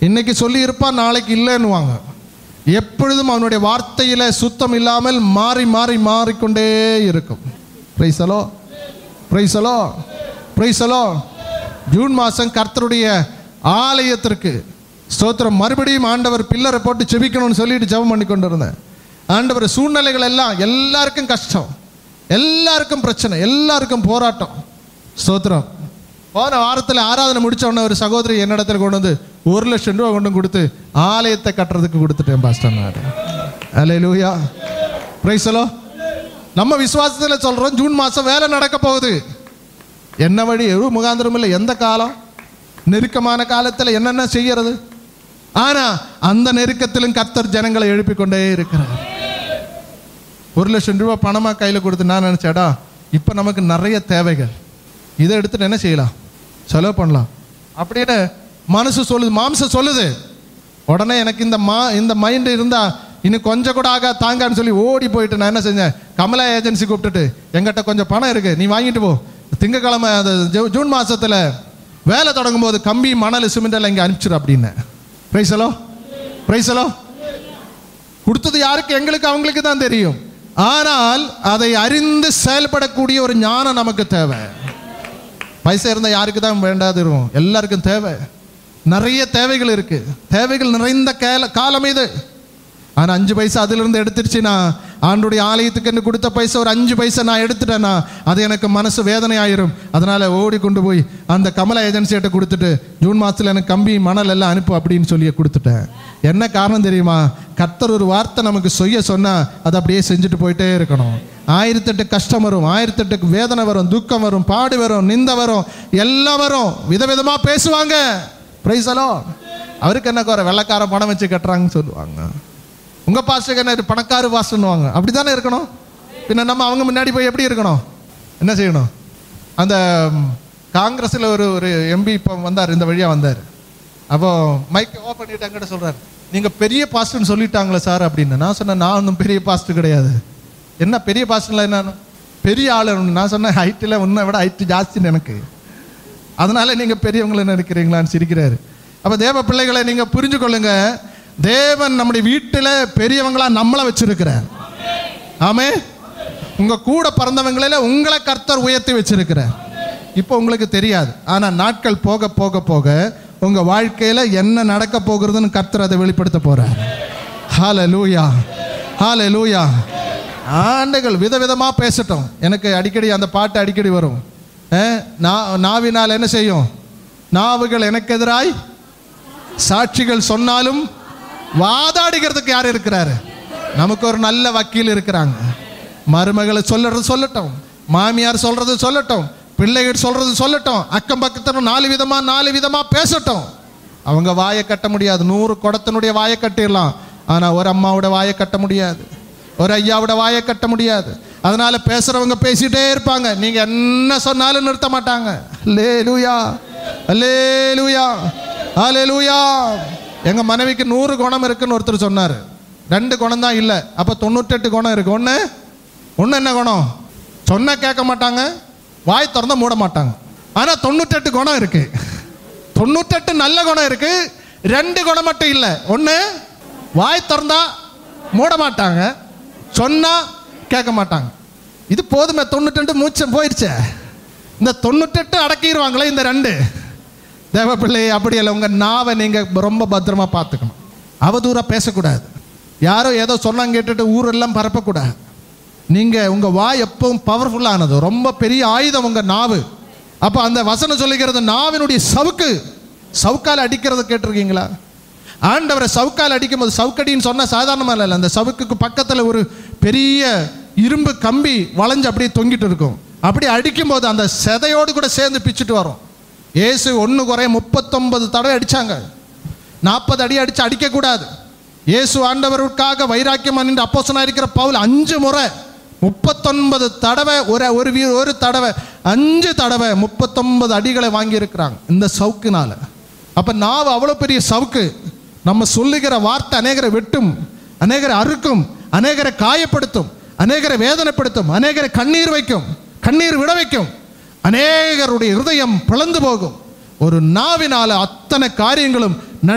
இன்னைக்கு சொல்லி இருப்பான் நாளைக்கு இல்லைன்னுவாங்க எப்பொழுதும் அவனுடைய வார்த்தையில சுத்தம் இல்லாமல் மாறி மாறி மாறிக்கொண்டே இருக்கும் பிரைசலோ பிரைசலோ பிரைசலோ ஜூன் மாதம் கர்த்தருடைய ஆலயத்திற்கு ஸ்தோத்திரம் மறுபடியும் ஆண்டவர் பில்லரை போட்டு செபிக்கணும்னு சொல்லிட்டு ஜெபம் பண்ணி கொண்டு இருந்தேன் ஆண்டவர் சூழ்நிலைகள் எல்லாம் எல்லாருக்கும் கஷ்டம் எல்லாருக்கும் பிரச்சனை எல்லாருக்கும் போராட்டம் ஸ்தோத்திரம் போன வாரத்தில் ஆராதனை முடிச்ச உடனே ஒரு சகோதரி என்னிடத்துல கொண்டு வந்து ஒரு லட்சம் ரூபா கொண்டு கொடுத்து ஆலயத்தை கட்டுறதுக்கு கொடுத்துட்டேன் பாஸ்டர் நான் அலே லூயா பிரைசலோ நம்ம விசுவாசத்தில் சொல்றோம் ஜூன் மாதம் வேலை நடக்க போகுது என்ன வழி எவ்வளோ முகாந்திரம் இல்லை எந்த காலம் நெருக்கமான காலத்தில் என்னென்ன செய்யறது ஆனா அந்த நெருக்கத்திலும் கர்த்தர் ஜனங்களை எழுப்பிக் கொண்டே இருக்கிறார் ஒரு லட்சம் ரூபாய் பணமா கையில் கொடுத்து நான் நினைச்சேடா இப்போ நமக்கு நிறைய தேவைகள் இதை எடுத்துட்டு என்ன செய்யலாம் செலவு பண்ணலாம் அப்படின்னு மனசு சொல்லுது மாம்சம் சொல்லுது உடனே எனக்கு இந்த மா இந்த மைண்ட் இருந்தா இன்னும் கொஞ்சம் கூட ஆகா தாங்கான்னு சொல்லி ஓடி போயிட்டு நான் என்ன செஞ்சேன் கமலா ஏஜென்சி கூப்பிட்டுட்டு எங்கிட்ட கொஞ்சம் பணம் இருக்கு நீ வாங்கிட்டு போ திங்கக்கிழமை அது ஜூ- ஜூன் மாசத்துல வேலை தொடங்கும் போது கம்பி மணல் சிமெண்ட் எல்லாம் இங்கே அனுப்பிச்சிரு அப்படின்னு பிரைசலோ பிரைசலோ கொடுத்தது யாருக்கு எங்களுக்கு அவங்களுக்கு தான் தெரியும் ஆனால் அதை அறிந்து செயல்படக்கூடிய ஒரு ஞானம் நமக்கு தேவை பைசா இருந்தால் யாருக்கு தான் வேண்டாது இருக்கும் எல்லாருக்கும் தேவை நிறைய தேவைகள் இருக்கு தேவைகள் நிறைந்த கேல காலம் இது ஆனால் அஞ்சு பைசா அதிலிருந்து எடுத்துருச்சுன்னா ஆண்டுடைய ஆலயத்துக்கு என்று கொடுத்த பைசா ஒரு அஞ்சு பைசா நான் எடுத்துட்டேன்னா அது எனக்கு மனசு வேதனை ஆயிரும் அதனால ஓடி கொண்டு போய் அந்த கமலா ஏஜென்சிகிட்ட கொடுத்துட்டு ஜூன் மாதத்தில் எனக்கு கம்பி மணல் எல்லாம் அனுப்பு அப்படின்னு சொல்லி கொடுத்துட்டேன் என்ன காரணம் தெரியுமா கர்த்தர் ஒரு வார்த்தை நமக்கு செய்ய சொன்னா அதை அப்படியே செஞ்சுட்டு போயிட்டே இருக்கணும் ஆயிரத்தெட்டு கஷ்டம் வரும் ஆயிரத்தெட்டு வேதனை வரும் துக்கம் வரும் பாடு வரும் நிந்த வரும் எல்லாம் வரும் விதவிதமா பேசுவாங்க பிரைஸலோ அவருக்கு என்ன குறை வெள்ளக்கார பணம் வச்சு கட்டுறாங்கன்னு சொல்லுவாங்க உங்க பாஸ்டருக்கு என்ன இது பணக்காரு பாஸ்டர்னுவாங்க அப்படி தானே இருக்கணும் பின்ன நம்ம அவங்க முன்னாடி போய் எப்படி இருக்கணும் என்ன செய்யணும் அந்த ம், காங்கிரஸ்ல ஒரு ஒரு எம்பி இப்போ வந்தார் இந்த வழியா வந்தார் அப்போ மைக் ஓப்பன் பண்ணிட்டு என்கிட்ட சொல்றாரு நீங்க பெரிய பாஸ்டர்னு சொல்லிட்டாங்களே சார் அப்படின்னு நான் சொன்னேன் நான் ஒன்றும் பெரிய பாஸ்டர் கிடையாது என்ன பெரிய பாஸ்டர்ல என்ன பெரிய ஆள் நான் சொன்னேன் ஹைட்டில் உன்னை விட ஹைட்டு ஜாஸ்தின்னு எனக்கு அதனால நீங்க பெரியவங்களை நினைக்கிறீங்களான்னு சிரிக்கிறாரு அப்ப தேவ பிள்ளைகளை நீங்க புரிஞ்சு கொள்ளுங்க தேவன் நம்முடைய வீட்டில் பெரியவங்களா நம்மளை வச்சிருக்கிறார் ஆமே உங்க கூட பிறந்தவங்களில உங்களை கர்த்தர் உயர்த்தி வச்சிருக்கிறார் இப்போ உங்களுக்கு தெரியாது ஆனா நாட்கள் போக போக போக உங்க வாழ்க்கையில என்ன நடக்க போகிறதுன்னு கர்த்தர் அதை வெளிப்படுத்த போறார் ஹalleluya ஹalleluya ஆண்டுகள் விதவிதமா பேசட்டும் எனக்கு அடிக்கடி அந்த பாட்டு அடிக்கடி வரும் அஹ், நா- நாவினால் என்ன செய்யும் நாவுகள் எனக்கு எதிராய் சாட்சிகள் சொன்னாலும் வாதாடுகிறதுக்கு யார் இருக்கிறாரு நமக்கு ஒரு நல்ல வக்கீல் இருக்கிறாங்க மருமகளை சொல்றது சொல்லட்டும் மாமியார் சொல்றது சொல்லட்டும் பிள்ளைகள் சொல்றது சொல்லட்டும் அக்கம் பக்கத்துல நாலு விதமா நாலு விதமா பேசட்டும் அவங்க வாயை கட்ட முடியாது நூறு குடத்தினுடைய வாயை கட்டிடலாம் ஆனா ஒரு அம்மாவோட வாயை கட்ட முடியாது ஒரு ஐயாவோட வாயை கட்ட முடியாது அதனால பேசுறவங்க பேசிட்டே இருப்பாங்க நீங்க என்ன சொன்னாலும் நிறுத்த மாட்டாங்க லே லூயா அல்லே லூயா ஆலே லூயா எங்க மனைவிக்கு நூறு குணம் இருக்குன்னு ஒருத்தர் சொன்னார் ரெண்டு குணம் தான் இல்லை அப்போ தொண்ணூத்தெட்டு குணம் இருக்கு ஒன்று ஒன்று என்ன குணம் சொன்னா கேட்க மாட்டாங்க வாய் திறந்தா மூட மாட்டாங்க ஆனால் தொண்ணூத்தெட்டு குணம் இருக்கு தொண்ணூத்தெட்டு நல்ல குணம் இருக்கு ரெண்டு குணம் மட்டும் இல்லை ஒன்று வாய் திறந்தா மூட மாட்டாங்க சொன்னா கேட்க மாட்டாங்க இது போதுமே தொண்ணூத்தெட்டு மூச்சம் போயிடுச்சே இந்த தொண்ணூத்தெட்டு அடக்கிடுவாங்களே இந்த ரெண்டு தேவ பிள்ளை அப்படி இல்லை உங்கள் நாவை நீங்கள் ரொம்ப பத்திரமா பார்த்துக்கணும் அவதூறாக பேசக்கூடாது யாரோ ஏதோ சொன்னாங்க கேட்டுட்டு ஊரெல்லாம் பரப்பக்கூடாது நீங்கள் உங்கள் வாய் எப்பவும் பவர்ஃபுல்லானது ரொம்ப பெரிய ஆயுதம் உங்கள் நாவு அப்போ அந்த வசனம் சொல்லுகிறது நாவினுடைய சவுக்கு சவுக்கால் அடிக்கிறது கேட்டிருக்கீங்களா ஆண்டவரை சவுக்கால் அடிக்கும்போது சவுக்கடின்னு சொன்னால் சாதாரணமாக இல்லை அந்த சவுக்குக்கு பக்கத்தில் ஒரு பெரிய இரும்பு கம்பி வளைஞ்சு அப்படியே தொங்கிட்டு இருக்கும் அப்படி அடிக்கும்போது அந்த செதையோடு கூட சேர்ந்து பிச்சுட்டு வரும் இயேசு ஒன்று குறைய முப்பத்தொன்பது தடவை அடிச்சாங்க நாற்பது அடி அடிச்சு அடிக்கக்கூடாது இயேசு ஆண்டவருக்காக வைராக்கியம் அணிந்து அப்போசனா இருக்கிற பவுல் அஞ்சு முறை முப்பத்தொன்பது தடவை ஒரு ஒரு வீ ஒரு தடவை அஞ்சு தடவை முப்பத்தொன்பது அடிகளை வாங்கி இருக்கிறாங்க இந்த சவுக்குனால அப்ப நாவு அவ்வளோ பெரிய சவுக்கு நம்ம சொல்லுகிற வார்த்தை அநேகரை வெட்டும் அநேகரை அறுக்கும் அநேகரை காயப்படுத்தும் அநேகரை வேதனைப்படுத்தும் அநேகரை கண்ணீர் வைக்கும் கண்ணீர் விட வைக்கும் அநேகருடைய இருதயம் பிளந்து போகும் ஒரு நாவினால அத்தனை காரியங்களும்